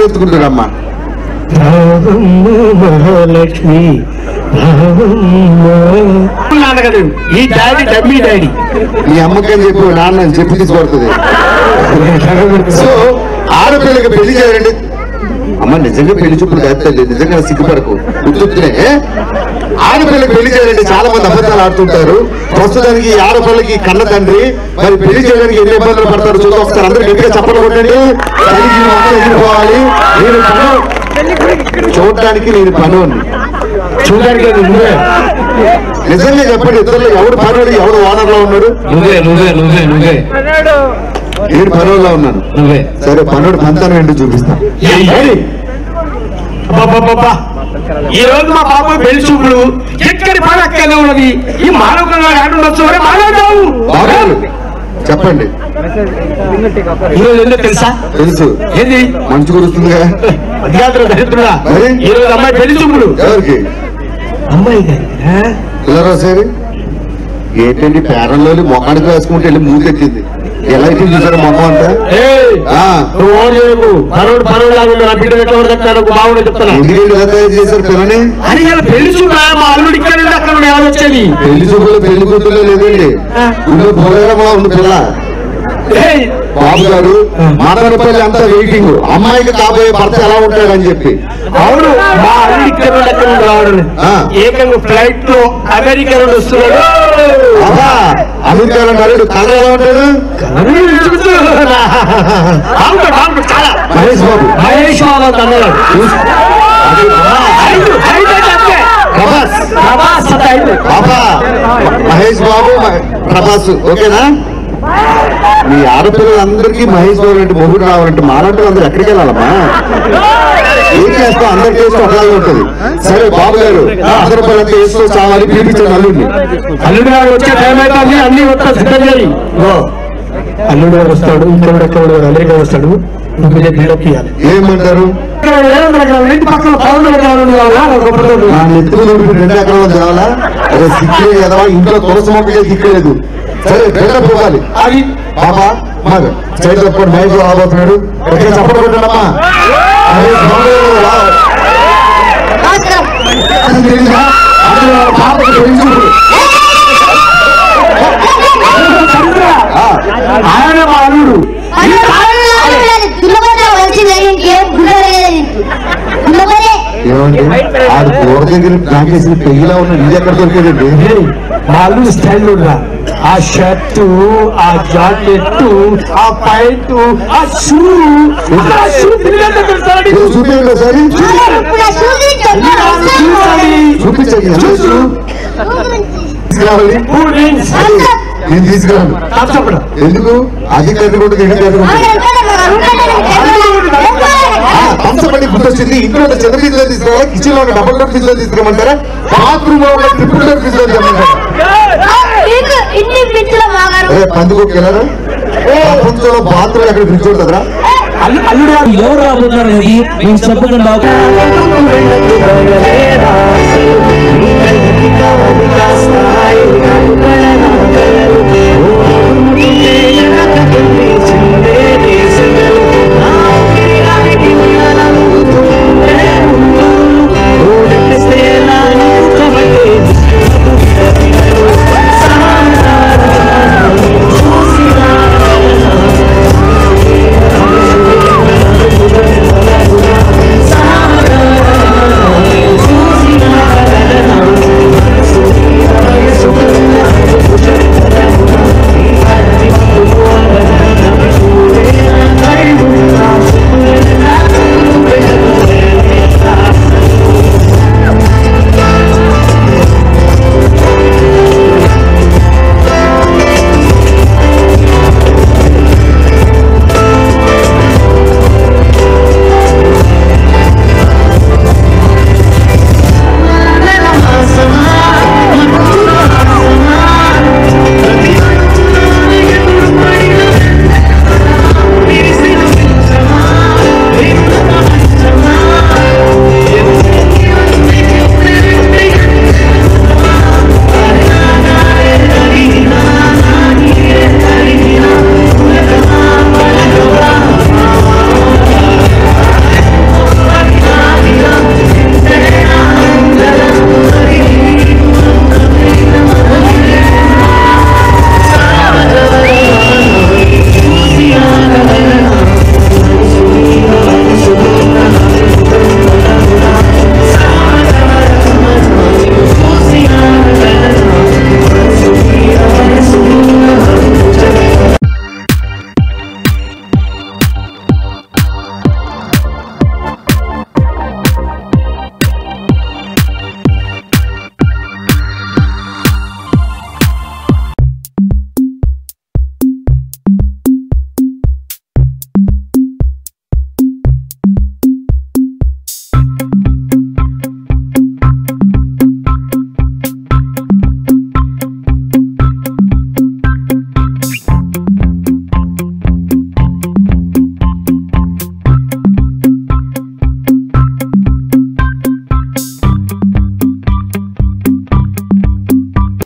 ఎత్తుకుంటారమ్మా రావమ్మ మహాలక్ష్మి రావమ్మ నాన్నగారు ఈ డాడీ డమ్మీ డాడీ మీ అమ్మకని చెప్పి నాన్న అని చెప్పి తీసుకొడుతుంది సో ఆడపిల్లకి పెళ్లి చేయాలండి అమ్మ నిజంగా పెళ్లి చూపులు కాదు తల్లి నిజంగా సిగ్గుపడకు ఉత్తునే ఆడపిల్లకి పెళ్లి చేయాలంటే చాలా మంది అబద్ధాలు ఆడుతుంటారు ప్రస్తుతానికి ఈ ఆడపిల్లకి కన్న తండ్రి మరి పెళ్లి చేయడానికి ఎన్ని ఇబ్బందులు పడతారు చూద్దాం ఒకసారి అందరూ గట్టిగా చప్పలు కొట్టండి తల్లికి మొత్తం ఎగిరిపోవాలి నేను పను చూడటానికి నేను పను చూడడానికి నువ్వే నిజంగా చెప్పండి ఇద్దరు ఎవడు పనుడు ఎవడు ఓనర్ లో ఉన్నాడు నువ్వే నువ్వే నువ్వే నువ్వే నేను పనుల్లో ఉన్నాను నువ్వే సరే పనుడు పంతాను ఏంటో చూపిస్తా ఏయ్! అబ్బబ్బబ్బబ్బా. ఈ రోజు మా బాబు పెళ్లి చూపులు ఎక్కడి పని అక్కడే ఉన్నది ఈ మానవ ఆడుండొచ్చు మానవుడు బాబు చెప్పండి ఈ రోజు ఎందుకు తెలుసా తెలుసు ఏంది మంచు కురుస్తుందిగా అధికారులు దరిద్రుడా మరి? ఈ రోజు అమ్మాయి పెళ్లి చూపులు ఎవరికి అమ్మాయి పిల్లలు వస్తారు ఏంటండి పేరంలోని మొఖానికి వేసుకుంటే వెళ్ళి మూతెత్తింది ఎలా అయితే చూసారు మొఖం అంతా ఆ, నువ్వు ఓన్ చేయకు పనుడు పనుడు లాగా నా బిడ్డ ఎట్లా చెప్తాను బాగుండే చెప్తాను ఎందుకంటే ఎలా తయారు చేశారు పిల్లని అని ఇలా పెళ్లి చూపులా మా అల్లుడు ఇక్కడ నుండి అక్కడ నుండి ఎవరు వచ్చేది పెళ్లి చూపులు పెళ్లి కూతురు లేదండి ఇందులో పోలేరమా ఉంది పిల్ల ఏయ్! బాబు గారు మాదనపల్లి అంతా వెయిటింగ్ అమ్మాయికి కాబోయే భర్త ఎలా ఉంటాడని చెప్పి అవును మా అల్లుడు ఇక్కడ నుండి అక్కడ నుండి రావడం ఆ. ఏకంగా ఫ్లైట్ లో అమెరికా నుండి వస్తున్నాడు అబ్బా అమెరికాలో నలుడు కథ ఎలా ఉంటాడు బాగుంటాడు, బాగుంటాడు, చాలా మహేష్ బాబు మహేష్ బాబు అంత అన్నాడు అది అమ్మా, ఐదు, ఐదు అంటే అంతే. ప్రభాస్ ప్రభాస్ అంత ఐదు. బాబా మహేష్ బాబు మ- ప్రభాస్ ఓకేనా మీ ఆడపిల్లలందరికీ మహేష్ బాబు అంటే మొగుడు రావాలంటే మాలాంటి అందరూ ఎక్కడికి వెళ్ళాలమ్మా ఏం చేస్తాం అందరి టేస్ట్ ఒకలాగే ఉంటుంది సరే బాబు గారు అందరి పిల్లలతో వేస్తూ చావాలి పిలిపించండి అల్లుడిని అల్లుడు గారు వచ్చే టైం అయితే అన్ని మొత్తం సిద్ధం చేయి ఇగో, అల్లుడు గారు వస్తాడు ఇంకొకడు ఎక్కడ అమెరికా వస్తాడు నువ్వు బిల్డప్ ఇవ్వాలి ఏమంటారు ఇంటి పక్కన పౌరులు నా నెత్తులు నొప్పి రెండు ఎకరాలు తేవాలా అదే సిక్కే కదా ఇంట్లో తులసి మొక్కలే సిక్కలేదు సరే బిల్డప్ ఇవ్వాలి అది బాబా మరి స్టేజ్ తప్పకుండా మహేష్ బాబు రాబోతున్నాడు ఓకే చెప్పబోతున్నామ్మా మహేష్ బాబు రా. అది తెలీదా? అది వాళ్ళ పాపకు తెలుసు. ఆ, ఆయన మా అల్లుడు ఏమండి ఆడు కూర దగ్గర నాకేసిన పెయ్యిలా ఉన్న ఇది ఎక్కడ దొరికేదండి ఏయ్, మా అల్లుడు స్టైల్ రా ఆ షర్టు ఆ జాకెట్ ఆ పైట్ ఆ షూ ఆ షూ పిల్లలు తెలుసారండి? ఏదో చూపించండి ఒకసారి చూపించండి ఎంత షూ? తీసుకురావాలి కూల్ డ్రింక్స్ నేను తీసుకురాను థమ్స్ అప్ రా. ఎందుకు అది కట్టుకుంటుంది ఇది కట్టుకుంటుంది పంచపడి గుర్తొచ్చింది ఇంట్లో ఉన్న చిన్న ఫ్రిడ్జ్ లో తీసుకురావాలా కిచెన్ లో ఉన్న డబుల్ డోర్ ఫ్రిడ్జ్ లో తీసుకురమ్మంటారా బాత్రూమ్ లో ఉన్న ట్రిపుల్ డోర్ ఫ్రిడ్జ్ లో తెమ్మంటారా ఇన్ని పిచ్చుల మాగారు అదే పందుకోకి వెళ్ళారా ప్రపంచంలో బాత్రూమ్ ఎక్కడ ఫ్రిడ్జ్ ఉంటుందిరా అల్లు- అల్లుడు గారు ఎవరు రాబోతున్నారు అనేది మేము చెప్పకుండా